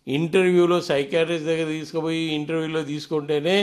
ఇంటర్వ్యూలో సైకాట్రిస్ట్ దగ్గర తీసుకుపోయి ఇంటర్వ్యూలో తీసుకుంటేనే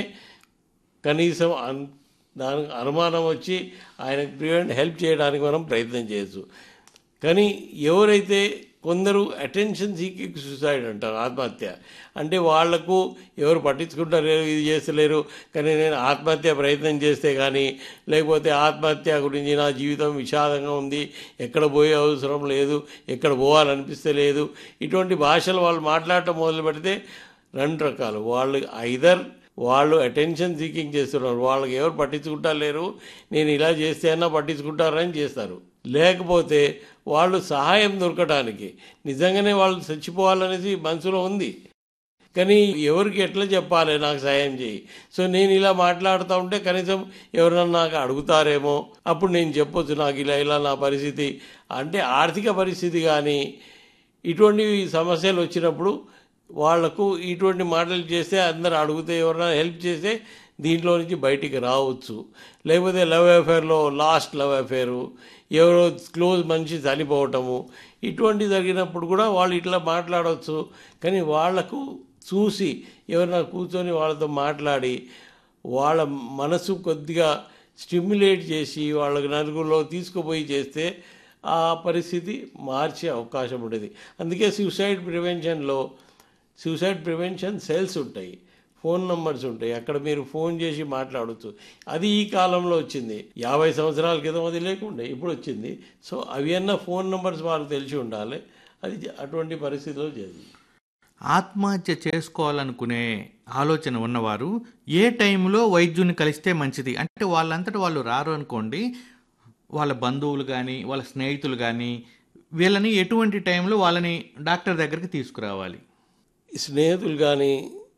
కనీసం అన్ దానికి అనుమానం వచ్చి ఆయనకు ప్రివెంట్ హెల్ప్ చేయడానికి మనం ప్రయత్నం చేయొచ్చు కానీ ఎవరైతే కొందరు అటెన్షన్ సీకింగ్ సూసైడ్ అంటారు ఆత్మహత్య అంటే వాళ్లకు ఎవరు పట్టించుకుంటారు ఇది చేస్తలేరు కానీ నేను ఆత్మహత్య ప్రయత్నం చేస్తే కానీ లేకపోతే ఆత్మహత్య గురించి నా జీవితం విషాదంగా ఉంది ఎక్కడ పోయే అవసరం లేదు ఎక్కడ పోవాలనిపిస్తే లేదు ఇటువంటి భాషలు వాళ్ళు మాట్లాడటం మొదలు పెడితే రెండు రకాలు వాళ్ళు ఐదర్ వాళ్ళు అటెన్షన్ సీకింగ్ చేస్తున్నారు వాళ్ళకి ఎవరు పట్టించుకుంటా లేరు నేను ఇలా చేస్తే అన్నా పట్టించుకుంటారని చేస్తారు లేకపోతే వాళ్ళు సహాయం దొరకడానికి నిజంగానే వాళ్ళు చచ్చిపోవాలనేసి మనసులో ఉంది కానీ ఎవరికి ఎట్లా చెప్పాలి నాకు సహాయం చేయి సో నేను ఇలా మాట్లాడుతూ ఉంటే కనీసం ఎవరన్నా నాకు అడుగుతారేమో అప్పుడు నేను చెప్పొచ్చు నాకు ఇలా ఇలా నా పరిస్థితి అంటే ఆర్థిక పరిస్థితి కానీ ఇటువంటి సమస్యలు వచ్చినప్పుడు వాళ్లకు ఇటువంటి మాటలు చేస్తే అందరు అడిగితే ఎవరైనా హెల్ప్ చేస్తే దీంట్లో నుంచి బయటికి రావచ్చు లేకపోతే లవ్ అఫేర్లో లాస్ట్ లవ్ అఫేరు ఎవరో క్లోజ్ మనిషి చనిపోవటము ఇటువంటి జరిగినప్పుడు కూడా వాళ్ళు ఇట్లా మాట్లాడవచ్చు కానీ వాళ్లకు చూసి ఎవరైనా కూర్చొని వాళ్ళతో మాట్లాడి వాళ్ళ మనసు కొద్దిగా స్టిమ్యులేట్ చేసి వాళ్ళకి నలుగురిలో తీసుకుపోయి చేస్తే ఆ పరిస్థితి మార్చే అవకాశం ఉండేది అందుకే సూసైడ్ ప్రివెన్షన్లో సూసైడ్ ప్రివెన్షన్ సెల్స్ ఉంటాయి ఫోన్ నంబర్స్ ఉంటాయి అక్కడ మీరు ఫోన్ చేసి మాట్లాడవచ్చు అది ఈ కాలంలో వచ్చింది యాభై సంవత్సరాల క్రితం అది లేకుండే ఇప్పుడు వచ్చింది సో అవి అన్న ఫోన్ నంబర్స్ వాళ్ళకి తెలిసి ఉండాలి అది అటువంటి పరిస్థితిలో జరిగింది ఆత్మహత్య చేసుకోవాలనుకునే ఆలోచన ఉన్నవారు ఏ టైంలో వైద్యుని కలిస్తే మంచిది అంటే వాళ్ళంతటా వాళ్ళు రారు అనుకోండి వాళ్ళ బంధువులు కానీ వాళ్ళ స్నేహితులు కానీ వీళ్ళని ఎటువంటి టైంలో వాళ్ళని డాక్టర్ దగ్గరికి తీసుకురావాలి స్నేహితులు కానీ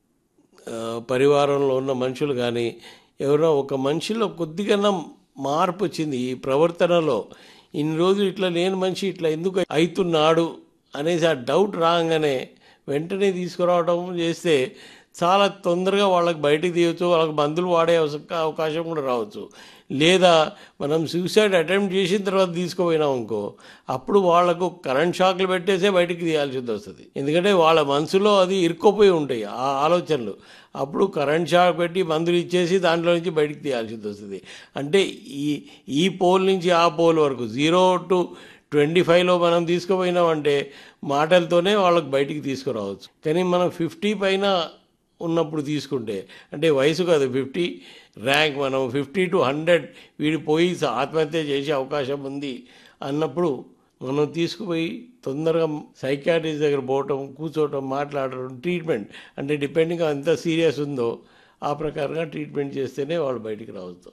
పరివారంలో ఉన్న మనుషులు కానీ ఎవరో ఒక మనిషిలో కొద్దిగా మార్పు వచ్చింది ఈ ప్రవర్తనలో ఇన్ని రోజులు ఇట్లా లేని మనిషి ఇట్లా ఎందుకు అవుతున్నాడు అనేసి ఆ డౌట్ రాగానే వెంటనే తీసుకురావడం చేస్తే చాలా తొందరగా వాళ్ళకి బయటికి తీయవచ్చు వాళ్ళకి మందులు వాడే అవకాశం కూడా రావచ్చు లేదా మనం సూసైడ్ అటెంప్ట్ చేసిన తర్వాత తీసుకుపోయినాం అనుకో అప్పుడు వాళ్లకు కరెంట్ షాక్లు పెట్టేసే బయటికి తీయాల్సి వస్తుంది ఎందుకంటే వాళ్ళ మనసులో అది ఇరుక్కుపోయి ఉంటాయి ఆ ఆలోచనలు అప్పుడు కరెంట్ షాక్ పెట్టి మందులు ఇచ్చేసి దాంట్లో నుంచి బయటికి తీయాల్సి వస్తుంది అంటే ఈ ఈ పోల్ నుంచి ఆ పోల్ వరకు జీరో టు ట్వంటీ ఫైవ్లో మనం తీసుకుపోయినామంటే మాటలతోనే వాళ్ళకి బయటికి తీసుకురావచ్చు కానీ మనం ఫిఫ్టీ పైన ఉన్నప్పుడు తీసుకుంటే అంటే వయసు కాదు ఫిఫ్టీ ర్యాంక్ మనం ఫిఫ్టీ టు హండ్రెడ్ వీడి పోయి ఆత్మహత్య చేసే అవకాశం ఉంది అన్నప్పుడు మనం తీసుకుపోయి తొందరగా సైకాట్రిస్ట్ దగ్గర పోవటం కూర్చోవటం మాట్లాడటం ట్రీట్మెంట్ అంటే డిపెండింగ్ ఎంత సీరియస్ ఉందో ఆ ప్రకారంగా ట్రీట్మెంట్ చేస్తేనే వాళ్ళు బయటికి రావచ్చు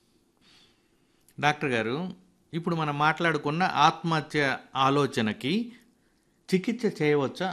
డాక్టర్ గారు ఇప్పుడు మనం మాట్లాడుకున్న ఆత్మహత్య ఆలోచనకి చికిత్స చేయవచ్చా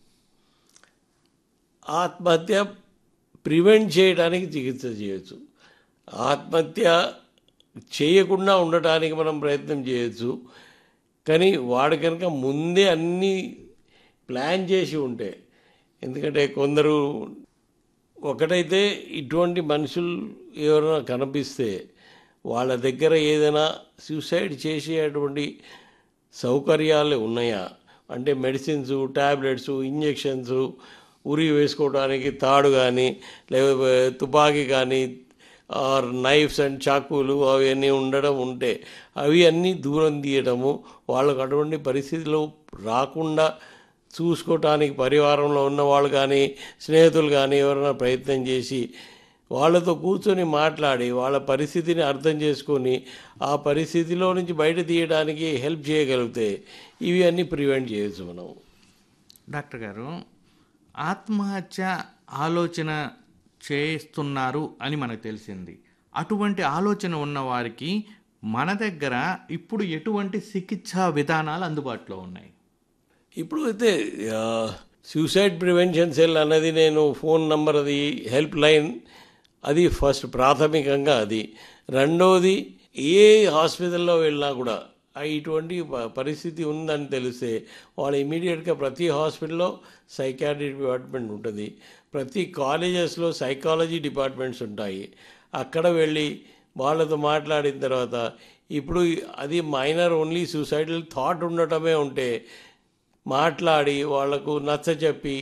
ఆత్మహత్య ప్రివెంట్ చేయడానికి చికిత్స చేయొచ్చు ఆత్మహత్య చేయకుండా ఉండటానికి మనం ప్రయత్నం చేయొచ్చు కానీ వాడు కనుక ముందే అన్నీ ప్లాన్ చేసి ఉంటే ఎందుకంటే కొందరు ఒకటైతే ఇటువంటి మనుషులు ఎవరైనా కనిపిస్తే వాళ్ళ దగ్గర ఏదైనా సూసైడ్ చేసేటువంటి సౌకర్యాలు ఉన్నాయా అంటే మెడిసిన్స్ ట్యాబ్లెట్స్ ఇంజెక్షన్స్ ఉరి వేసుకోవడానికి తాడు కానీ లేకపోతే తుపాకీ కానీ ఆర్ నైఫ్స్ అండ్ చాకులు అవన్నీ ఉండడం ఉంటే అవి అన్నీ దూరం తీయడము వాళ్ళకు అటువంటి పరిస్థితిలో రాకుండా చూసుకోవటానికి పరివారంలో ఉన్న వాళ్ళు కానీ స్నేహితులు కానీ ఎవరైనా ప్రయత్నం చేసి వాళ్ళతో కూర్చొని మాట్లాడి వాళ్ళ పరిస్థితిని అర్థం చేసుకొని ఆ పరిస్థితిలో నుంచి బయట తీయడానికి హెల్ప్ చేయగలిగితే ఇవి అన్నీ ప్రివెంట్ చేయొచ్చు మనం డాక్టర్ గారు ఆత్మహత్య ఆలోచన చేస్తున్నారు అని మనకు తెలిసింది అటువంటి ఆలోచన ఉన్న వారికి మన దగ్గర ఇప్పుడు ఎటువంటి చికిత్సా విధానాలు అందుబాటులో ఉన్నాయి ఇప్పుడు అయితే సూసైడ్ ప్రివెన్షన్ సెల్ అన్నది నేను ఫోన్ నంబర్ అది హెల్ప్ లైన్ అది ఫస్ట్ ప్రాథమికంగా అది రెండవది ఏ హాస్పిటల్లో వెళ్ళినా కూడా ఇటువంటి పరిస్థితి ఉందని తెలిస్తే వాళ్ళు ఇమీడియట్గా ప్రతి హాస్పిటల్లో సైకాట్రీ డిపార్ట్మెంట్ ఉంటుంది ప్రతి కాలేజెస్లో సైకాలజీ డిపార్ట్మెంట్స్ ఉంటాయి అక్కడ వెళ్ళి వాళ్ళతో మాట్లాడిన తర్వాత ఇప్పుడు అది మైనర్ ఓన్లీ సూసైడల్ థాట్ ఉండటమే ఉంటే మాట్లాడి వాళ్లకు నచ్చ చెప్పి